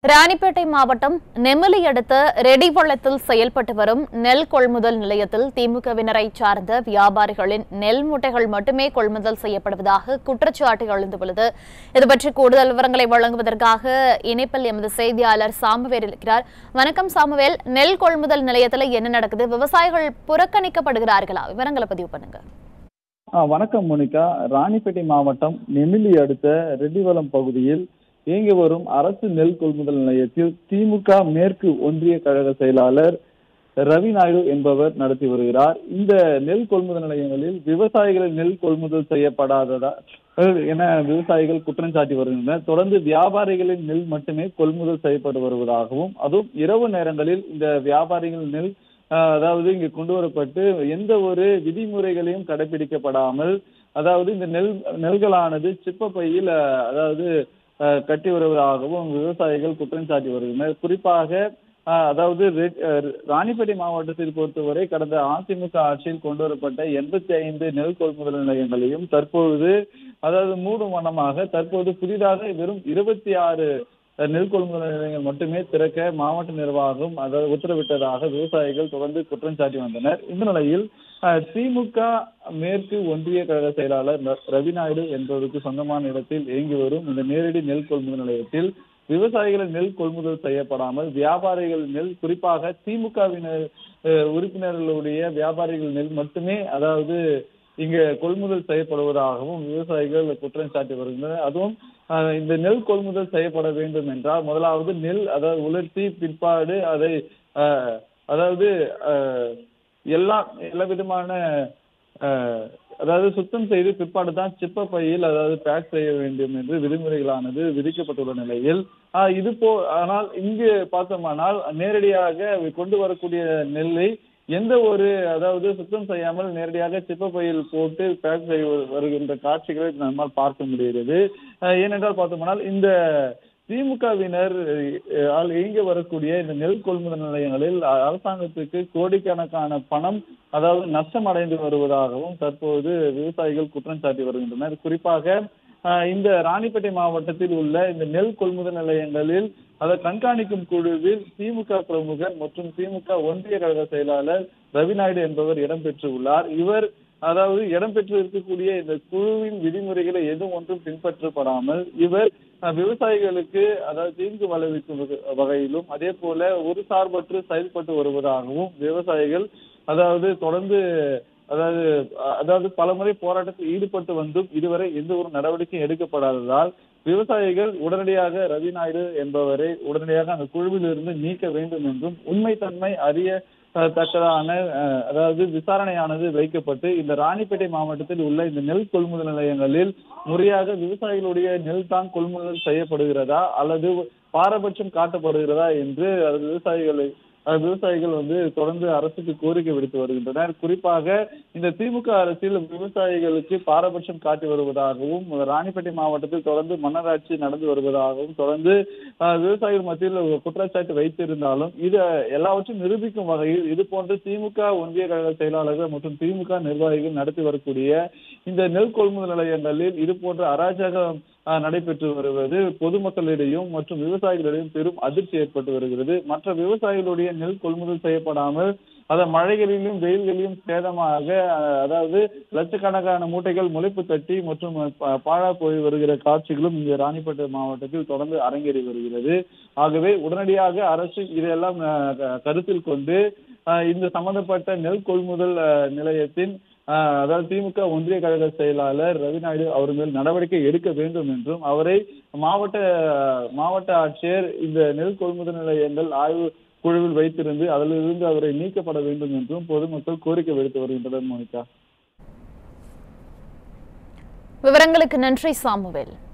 ராணிப்பேட்டை மாவட்டம் நெமிலி அடுத்த ரெடிவளத்தில் செயல்பட்டு வரும் நெல் கொள்முதல் நிலையத்தில் திமுகவினரை சார்ந்த வியாபாரிகளின் நெல் மூட்டைகள் மட்டுமே கொள்முதல் செய்யப்படுவதாக குற்றச்சாட்டு எழுந்துள்ளது இதுபற்றி கூடுதல் விவரங்களை வழங்குவதற்காக இணைப்பில் எமது செய்தியாளர் சாமுவேல் இருக்கிறார் வணக்கம் சாமுவேல் நெல் கொள்முதல் நிலையத்தில் என்ன நடக்குது விவசாயிகள் புறக்கணிக்கப்படுகிறார்களா விவரங்களை பதிவு பண்ணுங்க ஆ, வணக்கம் மோனிகா ராணிப்பேட்டை மாவட்டம் நெமிலி அடுத்த ரெட்டிவளம் பகுதியில் இயங்கி வரும் அரசு நெல் கொள்முதல் நிலையத்தில் திமுக மேற்கு ஒன்றிய கழக செயலாளர் ரவி நாயுடு என்பவர் நடத்தி வருகிறார் இந்த நெல் கொள்முதல் நிலையங்களில் விவசாயிகளின் நெல் கொள்முதல் செய்யப்படாததா அஹ், என விவசாயிகள் குற்றம் சாட்டி வருகின்றனர் தொடர்ந்து வியாபாரிகளின் நெல் மட்டுமே கொள்முதல் செய்யப்பட்டு வருவதாகவும் அதுவும் இரவு நேரங்களில் இந்த வியாபாரிகள் நெல் ஆஹ் அதாவது இங்கு கொண்டு வரப்பட்டு எந்த ஒரு விதிமுறைகளையும் கடைபிடிக்கப்படாமல் அதாவது இந்த நெல் நெல்களானது சிப்ப பையில் ஆஹ் அதாவது ஆஹ் கட்டி வருவதாகவும் விவசாயிகள் குற்றம் சாட்டி வருகின்றனர் குறிப்பாக ஆஹ் அதாவது ரெட்- ஆஹ் ராணிப்பேட்டை மாவட்டத்தில் பொறுத்தவரை கடந்த அதிமுக ஆட்சியில் கொண்டு வரப்பட்ட எண்பத்தி ஐந்து நெல் கொள்முதல் நிலையங்களையும் தற்பொழுது அதாவது மூடும் வண்ணமாக தற்போது புதிதாக வெறும் இருபத்தி ஆறு நெல் கொள்முதல் நிலையங்கள் மட்டுமே திறக்க மாவட்ட நிர்வாகம் அதாவது உத்தரவிட்டதாக விவசாயிகள் தொடர்ந்து குற்றம் சாட்டி வந்தனர் இந்த நிலையில் அஹ், திமுக மேற்கு ஒன்றிய கழக செயலாளர் ர- ரவி நாயுடு என்பவருக்கு சொந்தமான இடத்தில் இயங்கி வரும் இந்த நேரடி நெல் கொள்முதல் நிலையத்தில் விவசாயிகளின் நெல் கொள்முதல் செய்யப்படாமல் வியாபாரிகள் நெல் குறிப்பாக திமுகவினர் அஹ், உறுப்பினர்களுடைய வியாபாரிகள் நெல் மட்டுமே அதாவது இங்க கொள்முதல் செய்யப்படுவதாகவும் விவசாயிகள் குற்றம் சாட்டி வருகின்றனர் அதுவும் ஆஹ், இந்த நெல் கொள்முதல் செய்யப்பட வேண்டும் என்றால் முதலாவது நெல் அதாவது உலர்த்தி பிற்பாடு அதை ஆஹ், அதாவது ஆஹ், எல்லா எல்லா விதமான ஆஹ், அதாவது சுத்தம் செய்து பிற்பாடு தான் சிப்ப பையில் அதாவது பேக் செய்ய வேண்டும் என்று விதிமுறைகளானது விதிக்கப்பட்டுள்ள நிலையில் ஆஹ், இது போ ஆனால் இங்கு பார்த்தோமானால் நேரடியாக கொண்டு வரக்கூடிய நெல்லை எந்த ஒரு அதாவது சுத்தம் செய்யாமல் நேரடியாக சிப்ப பையில் போட்டு பேக் செய்ய வருகின்ற காட்சிகளை நம்மால் பார்க்க முடிகிறது அஹ் ஏனென்றால் பார்த்தோம்னால் இந்த திமுகவினர் அஹ், ஆல் இயங்கி வரக்கூடிய இந்த நெல் கொள்முதல் நிலையங்களில் அ- அரசாங்கத்துக்கு கோடிக்கணக்கான பணம் அதாவது நஷ்டம் அடைந்து வருவதாகவும் தற்போது விவசாயிகள் குற்றம் சாட்டி வருகின்றனர் குறிப்பாக அஹ், இந்த ராணிப்பேட்டை மாவட்டத்தில் உள்ள இந்த நெல் கொள்முதல் நிலையங்களில் அதை கண்காணிக்கும் குழுவில் திமுக பிரமுகர் மற்றும் திமுக ஒன்றிய கழக செயலாளர் ரவி நாயுடு என்பவர் இடம்பெற்று உள்ளார் இவர் அதாவது இடம்பெற்று இருக்கக்கூடிய இந்த குழுவின் விதிமுறைகளை எதுவும் ஒன்றும் பின்பற்றப்படாமல் இவர் அஹ், விவசாயிகளுக்கு அதாவது தீங்கு விளைவிக்கும் வகை- வகையிலும் அதே போல ஒரு சார்பற்று செயல்பட்டு வருவதாகவும் விவசாயிகள் அதாவது தொடர்ந்து அதாவது அஹ், அதாவது பலமுறை போராட்டத்தில் ஈடுபட்டு வந்தும் இதுவரை எந்த ஒரு நடவடிக்கையும் எடுக்கப்படாததால் விவசாயிகள் உடனடியாக ரவி நாயுடு என்பவரை உடனடியாக அந்த குழுவில் இருந்து நீக்க வேண்டும் என்றும் உண்மைத்தன்மை அறிய அஹ், தக்கதான அஹ், அதாவது விசாரணையானது வைக்கப்பட்டு இந்த ராணிப்பேட்டை மாவட்டத்தில் உள்ள இந்த நெல் கொள்முதல் நிலையங்களில் முறையாக விவசாயிகளுடைய நெல் தான் கொள்முதல் செய்யப்படுகிறதா அல்லது பாரபட்சம் காட்டப்படுகிறதா என்று அது விவசாயிகளை அஹ், விவசாயிகள் வந்து தொடர்ந்து அரசுக்கு கோரிக்கை விடுத்து வருகின்றனர் குறிப்பாக இந்த திமுக அரசில் விவசாயிகளுக்கு பாரபட்சம் காட்டி வருவதாகவும் ராணிப்பேட்டை மாவட்டத்தில் தொடர்ந்து மன்னராட்சி நடந்து வருவதாகவும் தொடர்ந்து அஹ், விவசாயிகள் மத்தியில் ஒரு குற்றச்சாட்டு வைத்திருந்தாலும் இது எல்லாவற்றையும் நிரூபிக்கும் வகையில் இது போன்ற திமுக ஒன்றிய கழக செயலாளர்கள் மற்றும் திமுக நிர்வாகிகள் நடத்தி வரக்கூடிய இந்த நெல் கொள்முதல் நிலையங்களில் இது போன்ற அராஜகம் அஹ், நடைபெற்று வருவது பொதுமக்களிடையும் மற்றும் விவசாயிகளிடையும் பெரும் அதிர்ச்சி ஏற்பட்டு வருகிறது மற்ற விவசாயிகளுடைய நெல் கொள்முதல் செய்யப்படாமல் அத மழைகளிலும் வெயில்களிலும் சேதமாக அஹ், அதாவது லட்சக்கணக்கான மூட்டைகள் முளைப்பு தட்டி மற்றும் ப- பாழா போய் வருகிற காட்சிகளும் இங்கு ராணிப்பேட்டை மாவட்டத்தில் தொடர்ந்து அரங்கேறி வருகிறது ஆகவே உடனடியாக அரசு இதையெல்லாம் அஹ், க- கருத்தில் கொண்டு அஹ், இந்த சம்பந்தப்பட்ட நெல் கொள்முதல் அஹ், நிலையத்தின் அஹ், அதாவது திமுக ஒன்றிய கழக செயலாளர் ரவி நாயுடு அவர் மேல் நடவடிக்கை எடுக்க வேண்டும் என்றும் அவரை மாவட்ட மாவட்ட ஆட்சியர் இந்த நெல் கொள்முதல் நிலையங்கள் ஆய்வு குழுவில் வைத்திருந்து அதிலிருந்து அவரை நீக்கப்பட வேண்டும் என்றும் பொதுமக்கள் கோரிக்கை விடுத்து வருகின்றனர் மோனிகா விவரங்களுக்கு நன்றி சாமுவேல்